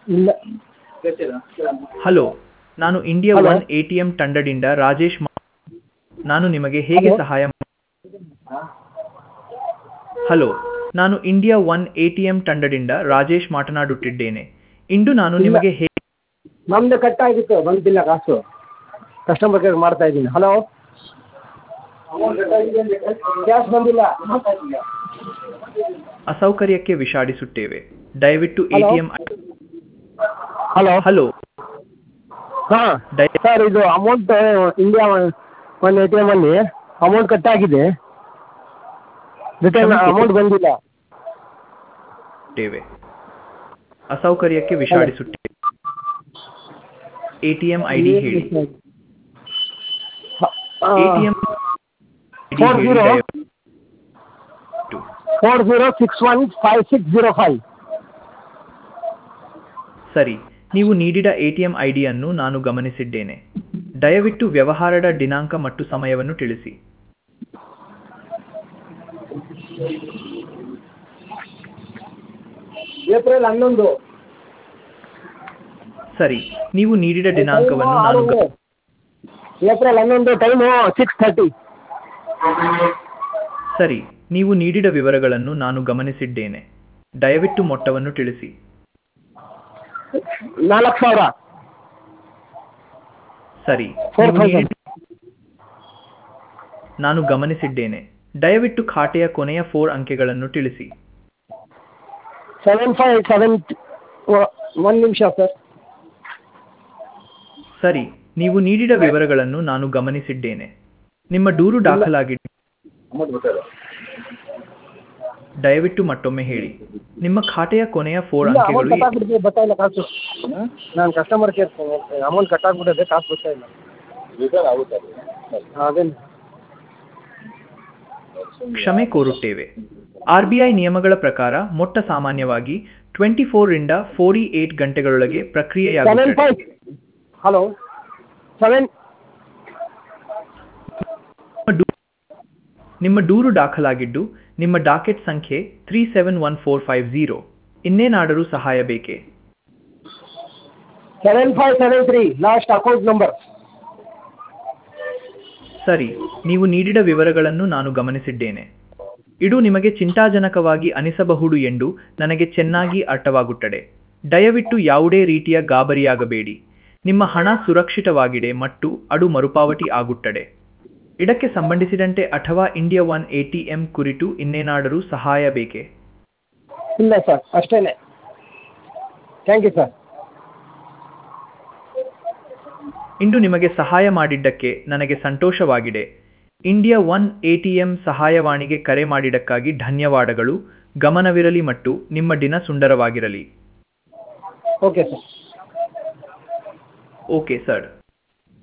ಇಲ್ಲ ಹಲೋ ನಾನು India Hello. One A T M ತಂಡದಿಂದ ರಾಜೇಶ್ ಮಾ- ನಾನು ನಿಮಗೆ ಹೇಗೆ Hello. ಸಹಾಯ ಮಾ- ಹಲೋ ನಾನು India one A T M ತಂಡದಿಂದ ರಾಜೇಶ್ ಮಾತನಾಡುತ್ತಿದ್ದೇನೆ ಇಂದು ನಾನು ಇಲ್ಲ. ನಿಮಗೆ ಹೇ ನಮ್ಮದು ಕಟ್ ಆಗಿತ್ತು ಬಂದಿಲ್ಲ ಕಾಸು ಕಸ್ಟಮರ್ ಕೇರ್ ಮಾಡ್ತಾ ಇದ್ದೀನಿ ಹಲೋ ಕ್ಯಾಶ್ ಬಂದಿಲ್ಲ ಅಸೌಕರ್ಯಕ್ಕೆ ವಿಷಾದಿಸುತ್ತೇವೆ ದಯವಿಟ್ಟು A Hello. T M hello hello ಹಾಂ ದಯ- ಸರ್ ಇದು amount India one A T ಎಮಲ್ಲಿ ಅಮೌಂಟ್ ಕಟ್ ಆಗಿದೆ ರಿಟರ್ನ್ ಕ್ಷಮಿಸಿ. ಅಮೌಂಟ್ ಬಂದಿಲ್ಲ ತ್ತೇವೆ ಅಸೌಕರ್ಯಕ್ಕೆ ವಿಷಾದಿಸುತ್ತೇವೆ A T M I D ಹೇಳಿ A T M Four zero. Four zero six one five six zero five ಸರಿ ನೀವು ನೀಡಿದ ಎಟಿಎಂ ಐಡಿಯನ್ನು ನಾನು ಗಮನಿಸಿದ್ದೇನೆ ದಯವಿಟ್ಟು ವ್ಯವಹಾರದ ದಿನಾಂಕ ಮತ್ತು ಸಮಯವನ್ನು ತಿಳಿಸಿ ಏಪ್ರಿಲ್ ಹನ್ನೊಂದು ಸರಿ ನೀವು ನೀಡಿದ ದಿನಾಂಕವನ್ನು ನಾನು ಗ- ಏಪ್ರಿಲ್ ಹನ್ನೊಂದು ಟೈಮು ಸಿಕ್ಸ್ ಥರ್ಟಿ ಸರಿ ನೀವು ನೀಡಿದ ವಿವರಗಳನ್ನು ನಾನು ಗಮನಿಸಿದ್ದೇನೆ ದಯವಿಟ್ಟು ಮೊತ್ತವನ್ನು ತಿಳಿಸಿ ನಾಲ್ಕು ಸಾವಿರ ಸರಿ ಫೋರ್ ನೀವು ತೌಸಂಡ್ ನೀಡಿದ- ನಾನು ಗಮನಿಸಿದ್ದೇನೆ ದಯವಿಟ್ಟು ಖಾತೆಯ ಕೊನೆಯ ಫೋರ್ ಅಂಕೆಗಳನ್ನು ತಿಳಿಸಿ ಸೆವೆನ್ ಫೈವ್ ಸೆವೆನ್ ಒಂದು ನಿಮಿಷ ಸರ್ ಸರಿ ನೀವು ನೀಡಿದ ವಿವರಗಳನ್ನು ನಾನು ಗಮನಿಸಿದ್ದೇನೆ ನಿಮ್ಮ ದೂರು ದಾಖಲಾಗಿದೆ ದಯವಿಟ್ಟು ಮತ್ತೊಮ್ಮೆ ಹೇಳಿ ನಿಮ್ಮ ಖಾತೆಯ ಕೊನೆಯ ಫೋರ್ ಇಲ್ಲ ಅಮೌಂಟ್ ಅಂಕೆಗಳು ಕಟ್ ಆಗ್ಬಿಟ್ಟಿದೆ ಬರ್ತಾ ಇಲ್ಲ ಕಾಸು ನಾನು ಕಸ್ಟಮರ್ ಕೇರ್ ಅಮೌಂಟ್ ಕಟ್ ಆಗ್ಬಿಟ್ಟಿದೆ ಕಾಸು ಬರ್ತಾ ಇಲ್ಲ ಅದೇನು ಕ್ಷಮೆ ಕೋರುತ್ತೇವೆ ಆರ್ಬಿಐ ನಿಯಮಗಳ ಪ್ರಕಾರ ಮೊಟ್ಟ ಸಾಮಾನ್ಯವಾಗಿ ಟ್ವೆಂಟಿ ರಿಂದ ಫೋರ್ಟಿ ಏಟ್ ಗಂಟೆಗಳೊಳಗೆ ಸೆವೆನ್ ಪ್ರಕ್ರಿಯೆಯಾಗುತ್ತದೆ ಫೈವ್ ಹಲೋ ಸೆವೆನ್ ನಿಮ್ಮ ದೂ- ನಿಮ್ಮ ದೂರು ದಾಖಲಾಗಿದ್ದು ನಿಮ್ಮ ಡಾಕೆಟ್ ಸಂಖ್ಯೆ three seven one four five zero ಇನ್ನೇನಾದರೂ ಸಹಾಯ ಬೇಕೇ seven five seven three last account number ಸರಿ ನೀವು ನೀಡಿದ ವಿವರಗಳನ್ನು ನಾನು ಗಮನಿಸಿದ್ದೇನೆ ಇದು ನಿಮಗೆ ಚಿಂತಾಜನಕವಾಗಿ ಅನಿಸಬಹುದು ಎಂದು ನನಗೆ ಚೆನ್ನಾಗಿ ಅರ್ಥವಾಗುತ್ತದೆ ದಯವಿಟ್ಟು ಯಾವುದೇ ರೀತಿಯ ಗಾಬರಿಯಾಗಬೇಡಿ ನಿಮ್ಮ ಹಣ ಸುರಕ್ಷಿತವಾಗಿದೆ ಮತ್ತು ಅದು ಮರುಪಾವತಿ ಆಗುತ್ತದೆ ಇದಕ್ಕೆ ಸಂಬಂಧಿಸಿದಂತೆ ಅಥವಾ India one A T M ಕುರಿತು ಇನ್ನೇನಾದರೂ ಸಹಾಯ ಬೇಕೇ ಇಲ್ಲ ಸರ್ ಅಷ್ಟೇ ಥ್ಯಾಂಕ್ ಯು ಸರ್ ಇಂದು ನಿಮಗೆ ಸಹಾಯ ಮಾಡಿದ್ದಕ್ಕೆ ನನಗೆ ಸಂತೋಷವಾಗಿದೆ India one A T M ಸಹಾಯವಾಣಿಗೆ ಕರೆ ಮಾಡಿದ್ದಕ್ಕಾಗಿ ಧನ್ಯವಾದಗಳು ಗಮನವಿರಲಿ ಮತ್ತು ನಿಮ್ಮ ದಿನ ಸುಂದರವಾಗಿರಲಿ ಓಕೆ ಸರ್ ಓಕೆ ಸರ್